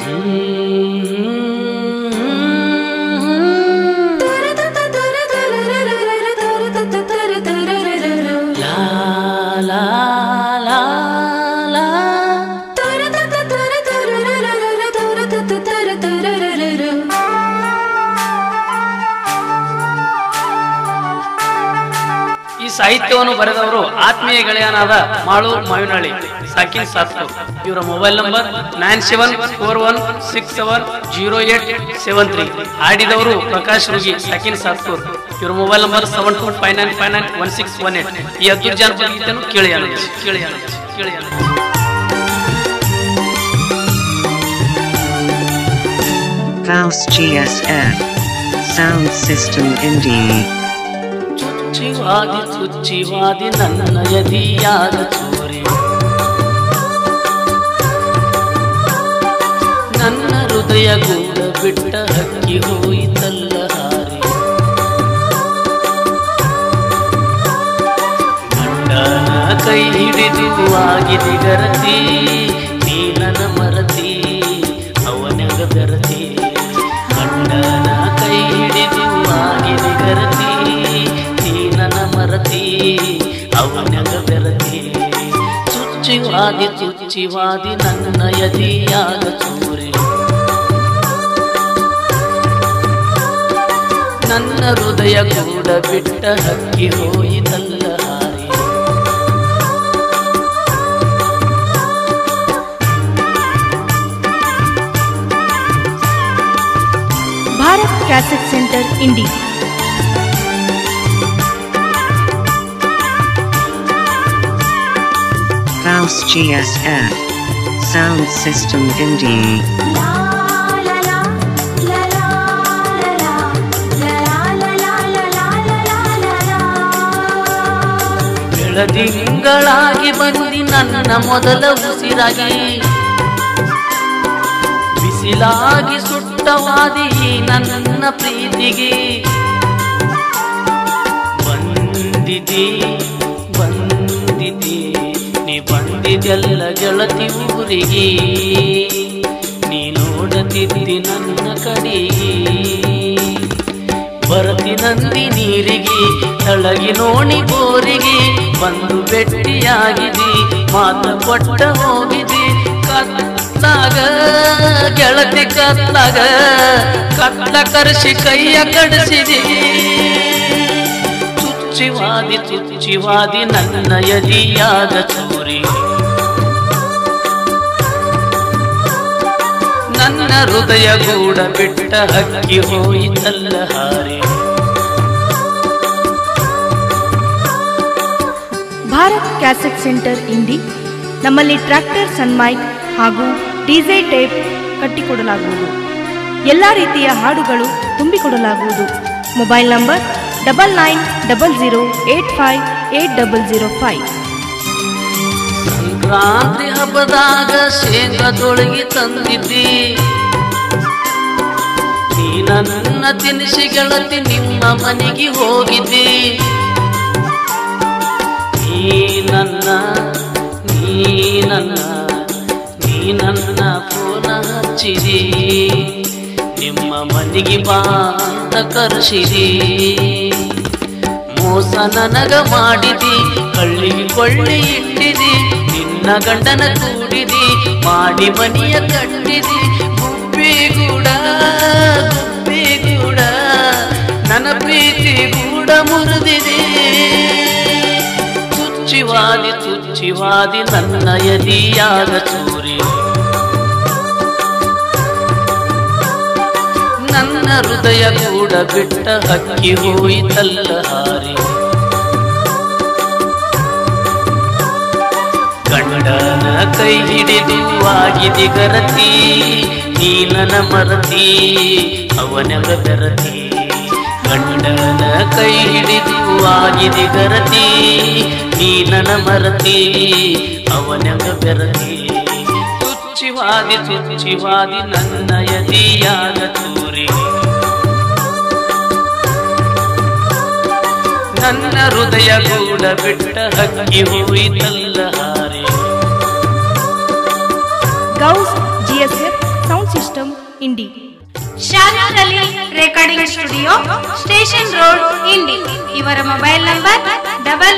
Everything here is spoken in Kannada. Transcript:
ಲಾ ಲಾ ಲಾ ಲಾ ಈ ಸಾಹಿತ್ಯವನ್ನು ಬರೆದವರು ಆತ್ಮೀಯ ಗೆಳೆಯನಾದ ಮಾಳು ಮಾವಿನಹಳ್ಳಿ ಸಾಕಿನ್ ಸಾತ್ಪುರ್ ಇವರ mobile number nine seven four one six seven zero eight seven three ಹಾಡಿದವರು ಪ್ರಕಾಶ್ ರುಗಿ ಸಾಕಿನ್ ಸಾತ್ಪುರ್ ಇವರ mobile number seven two five nine five nine one six one eight ಈ ಅಬ್ದುಲ್ ಜಾನಪದ ಗೀತೆಯನ್ನು ಕೇಳಿ ಆನಂದಿಸಿ ಕೇಳಿ ಆನಂದಿಸಿ ಕೇಳಿ ಆನಂದಿಸಿ Faust GSF. Sound System Indie. ಚುಚ್ಚಿವಾದಿ ಚುಚ್ಚಿವಾದಿ ನನ್ನ ಯದಿಯಾದ ಚೂರಿ ನನ್ನ ಹೃದಯ ಗೂಡ ಬಿಟ್ಟ ಹಕ್ಕಿ ಹೋಯಿತಲ್ಲ ಹಾರಿ ಗಂಡನ ಕೈ ಹಿಡಿದು ಆಗಿದೆ ಗರತಿ ನೀ ನನ್ನ ಮರತಿ ಅವನಗ ಬೆರತಿ ಗಂಡನ ಕೈ ಹಿಡಿದು ಆಗಿದೆ ಗರತಿ ನೀ ನನ್ನ ಮರತಿ ಅವನಗ ಬೆರತಿ ಚುಚ್ಚಿವಾದಿ ಚುಚ್ಚಿವಾದಿ ನನ್ನ ಯದಿಯಾದ ಚೂರಿ ನನ್ನ ಹೃದಯ ಕೂಡ ಬಿಟ್ಟ ಹಕ್ಕಿ ಹೋಯಿತಲ್ಲ ಹಾರಿ Bharat cassette centre Indi Faust GSF. Sound System Indie. ಬೆಳದಿಂಗಳಾಗಿ ಬಂದಿ ನನ್ನ ಮೊದಲ ಉಸಿರಾಗಿ ಬಿಸಿಲಾಗಿ ಸುಟ್ಟವಾದಿ ನನ್ನ ಪ್ರೀತಿಗೆ ಬಂದಿದೆ ಬಂದಿದೆ ನೀ ಬಂದಿದೆಲ್ಲ ಗೆಳತಿ ಊರಿಗೆ ನೀ ನೋಡತಿದ್ದಿ ನನ್ನ ಕಡೆಗೆ ಬರತಿ ನಂದಿ ನೀರಿಗೆ ತಳಗಿ ನೋಣಿ ಬೋರಿಗೆ ಬಂದು ಭೆಟ್ಟಿಯಾಗಿದಿ ಮಾತು ಕೊಟ್ಟ ಹೋಗಿದಿ ಕತ್ತಾಗ ಗೆಳತಿ ಕತ್ತಾಗ ಕತ್ತ ಕರೆಸಿ ಕೈಯ ಕಡಿಸಿದಿ ಚುಚ್ಚಿವಾದಿ ಚುಚ್ಚಿವಾದಿ ನನ್ನ ಯದಿಯಾದ ಚೂರಿ ನನ್ನ ಹೃದಯ ಗೂಡ ಬಿಟ್ಟ ಹಕ್ಕಿ ಹೋಯಿತಲ್ಲ ಹಾರಿ ಭಾರತ್ ಕ್ಯಾಸೆಟ್ ಸೆಂಟರ್ ಇಂಡಿ ನಮ್ಮಲ್ಲಿ ಟ್ರ್ಯಾಕ್ಟರ್ ಸನ್ಮೈಕ್ ಹಾಗೂ ಡಿಜೆ ಟೇಪ್ ಕಟ್ಟಿಕೊಡಲಾಗುವುದು ಎಲ್ಲ ರೀತಿಯ ಹಾಡುಗಳು ತುಂಬಿಕೊಡಲಾಗುವುದು mobile number double nine double zero eight five eight double zero five Sankranti ಹಬ್ಬದಾಗ ಶೇಂಗದೊಳಗಿ ತಂದಿದ್ದಿ ನೀ ನನ್ನ ತಿನಿಸಿ ಗೆಳತಿ ನಿಮ್ಮ ಮನೆಗೆ ಹೋಗಿದ್ದಿ ನೀ ನನ್ನ ನೀ ನನ್ನ ನೀ ನನ್ನ ಫೋನ ಹಚ್ಚಿದಿ ನಿಮ್ಮ ಮನೆಗೆ ಬಾ ಅಂತ ಕರೆಸಿದಿ ಮೋಸ ನನಗ ಮಾಡಿದಿ ಕಳ್ಳಿ ಕೊಳ್ಳಿ ಇಟ್ಟಿದಿ ನಿನ್ನ ಗಂಡನ ಕೂಡಿದಿ ಮಾಡಿ ಮನೆಯ ಕಟ್ಟಿದಿ ಗುಬ್ಬಿಗೂಡ ಗುಬ್ಬಿಗೂಡ ನನ್ನ ಪ್ರೀತಿ ಗೂಡ ಮುರಿದಿದೆ ಚುಚ್ಚಿವಾದಿ ಚುಚ್ಚಿವಾದಿ ನನ್ನ ಯದಿಯಾದ ಚೂರಿ ನನ್ನ ಹೃದಯ ಕೂಡ ಬಿಟ್ಟ ಹಕ್ಕಿ ಹೋಯಿತಲ್ಲ ಹಾರಿ ಗಂಡನ ಕೈ ಹಿಡಿದು ಆಗಿದೆ ಗರತಿ ನೀ ನನ್ನ ಮರತಿ ಅವನಗ ಬೆರತಿ ಗಂಡನ ಕೈ ಹಿಡಿದು ಆಗಿದೆ ಗರತಿ ನೀ ನನ್ನ ಮರತಿ ಅವನಗ ಬೆರತಿ ಚುಚ್ಚಿವಾದಿ ಚುಚ್ಚಿವಾದಿ ನನ್ನ ಯದಿಯಾದ ತೂರಿ ನನ್ನ ಹೃದಯ ಕೂಡ ಬಿಟ್ಟ ಹಕ್ಕಿ ಹೋಯಿತಲ್ಲ ಹಾರಿ Ghouse GSF sound system Indi ಶಾಲಾದಲ್ಲಿ recording studio station road Indi ಇವರ ಮೊಬೈಲ್ ನಂಬರ್ ಡಬಲ್